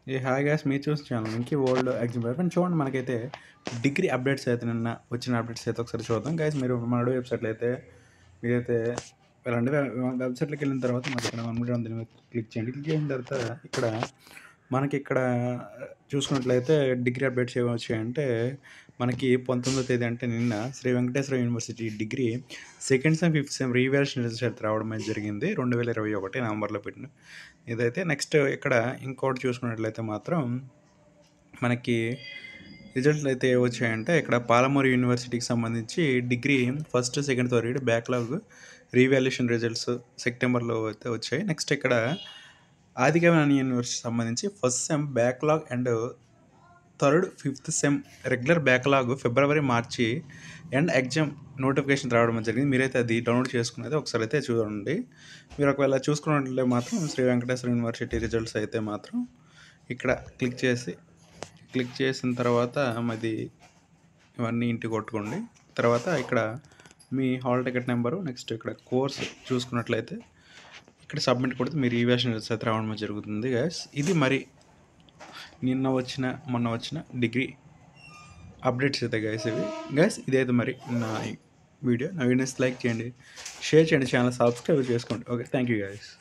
ఏ hi gas మీరు చూసిన channel ఇంకే వరల్డ్ ఎగ్జామ్ పేపర్ చూడండి మనకైతే డిగ్రీ అప్డేట్స్ అయితే నిన్న వచ్చిన అప్డేట్స్ అయితే ఒకసారి చూద్దాం గైస్ మీరు మన వెబ్సైట్లో అయితే మీరైతే వెళ్ళండి వెబ్సైట్లోకి వెళ్ళిన తర్వాత మనకి ఇక్కడ వన్ మినిట్ ఉంది క్లిక్ చేయండి క్లిక్ చేసిన తర్వాత ఇక్కడ మనకి ఇక్కడ చూసుకున్నట్లయితే డిగ్రీ అప్డేట్స్ ఏమి వచ్చాయంటే మనకి పంతొమ్మిదో తేదీ అంటే నిన్న Sri Venkateswara university degree second sem fifth sem revaluation result రావడం అయితే జరిగింది రెండు వేల ఇరవై ఒకటి నవంబర్లో పెట్టిన ఇదైతే నెక్స్ట్ ఇక్కడ ఇంకోటి చూసుకున్నట్లయితే మాత్రం మనకి రిజల్ట్లు అయితే ఏ వచ్చాయంటే ఇక్కడ పాలమూరు యూనివర్సిటీకి సంబంధించి degree first second third backlog revaluation results సెప్టెంబర్లో అయితే వచ్చాయి నెక్స్ట్ ఇక్కడ ఆదికవి యూనివర్సిటీ సంబంధించి first sem backlog and third fifth sem regular backlog February March and exam notification రావడం జరిగింది మీరైతే అది డౌన్లోడ్ చేసుకునేది ఒకసారి అయితే చూడండి మీరు ఒకవేళ చూసుకున్నట్లయితే మాత్రం శ్రీ వెంకటేశ్వర యూనివర్సిటీ రిజల్ట్స్ అయితే మాత్రం ఇక్కడ క్లిక్ చేసి క్లిక్ చేసిన తర్వాత మాది ఇవన్నీ ఇంటికి కొట్టుకోండి తర్వాత ఇక్కడ మీ హాల్ టికెట్ నెంబరు నెక్స్ట్ ఇక్కడ కోర్స్ చూసుకున్నట్లయితే ఇక్కడ సబ్మిట్ కొడితే మీ రీవాల్యుయేషన్ రిజల్ట్స్ అయితే రావడం జరుగుతుంది గ్యాస్ ఇది మరి నిన్న వచ్చిన మొన్న వచ్చిన డిగ్రీ అప్డేట్స్ అయితే గైస్ ఇవి గైస్ ఇదైతే మరి నా వీడియో నా వీడియోస్ లైక్ చేయండి షేర్ చేయండి ఛానల్ సబ్స్క్రైబ్ చేసుకోండి ఓకే థ్యాంక్ యూ గైస్